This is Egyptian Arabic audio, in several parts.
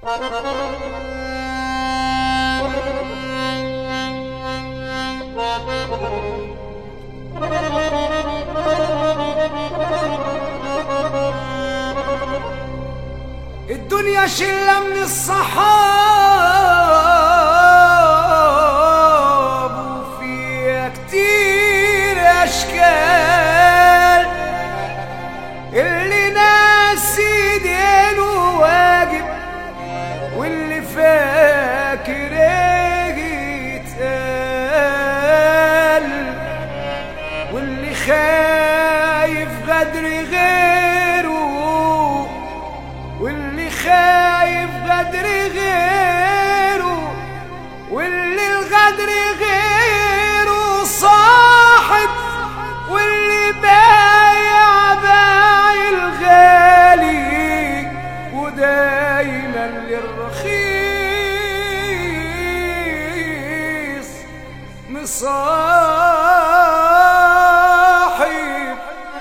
الدنيا شلة من الصحاب وفيها كتير أشكال اللي ناسي دينه واجب واللي فاكر يتقال واللي خايف غدر غيره واللي خايف غدر غيره واللي الغدر غيره صاحب واللي بايع بايع الغالي ودايما للرخيص مصاحب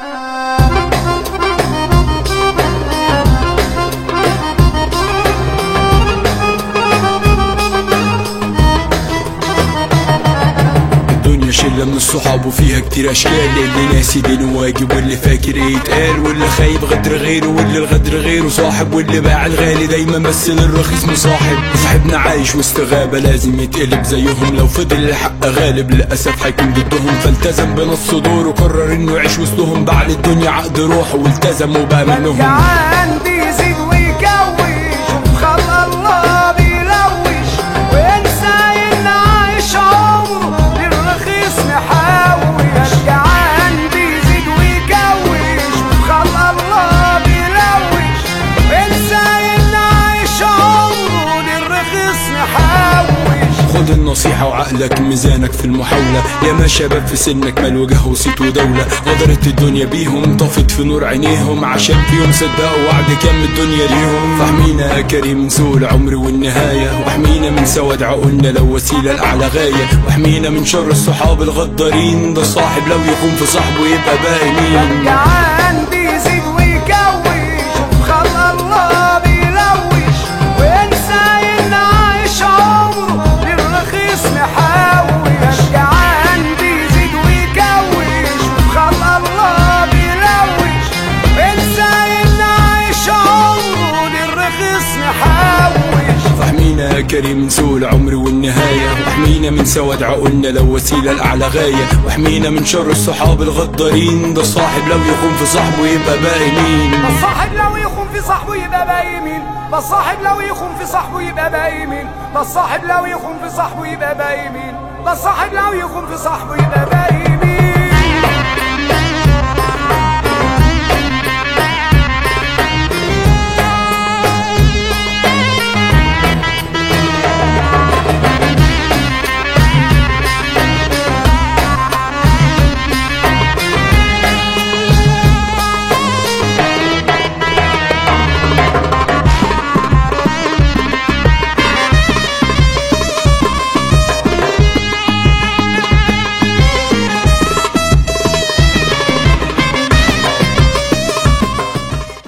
الدنيا شلة من الصحاب وفيها كتير اشكال اللي ناسي دينه واجب واللي فاكر يتقال واللي خايف غدر غيره واللي الغدر غيره صاحب واللي باع الغالي دايما بس للرخيص مصاحب صاحبنا عايش وسط غابة لازم يتقلب زيهم لو فضل الحق غالب للأسف هيكون ضدهم فالتزم بنص دوره وقرر انه يعيش وسطهم بعد الدنيا عقد روحه والتزم وبقى منهم جعان بيزيد ويكوش وخلى الله بيلوش وينسى ان عايش عمره للرخيص محوش جعان بيزيد ويكوش وخلى الله بيلوش وينسى ان عايش عمره للرخيص محوش خد النصيحة وعقلك ميزانك في المحاولة يا ما شباب في سنك مال وجه وصيت ودولة غدرت الدنيا بيهم طفت في نور عينيهم عشان فيهم صدقوا وعد كام الدنيا ليهم فاحمينا يا كريم من سوء العمر والنهاية واحمينا من سواد عقولنا لو وسيلة لأعلى غاية واحمينا من شر الصحاب الغدارين ده الصاحب لو يكون في صاحبه يبقى باقي مين جعان بيزيد ويكوش وخلى الله بيلوش وينسى ان عايش عمره للرخيص محوش جعان بيزيد ويكوش وخلى الله بيلوش وينسى ان عايش عمره للرخيص محوش فاحمينا يا كريم من سوء العمر والنهاية واحمينا من سواد عقولنا لو وسيلة لأعلى غاية واحمينا من شر الصحاب الغدارين ده الصاحب لو يخون في صاحبه يبقى باقي مين الصاحب لو يخون في صاحبه يبقى باقي مين ده الصاحب لو يخون في صاحبه يبقى باقي مين ده الصاحب لو يخون في صاحبه يبقى باقي مين ده الصاحب لو يخون في صاحبه يبقى باقي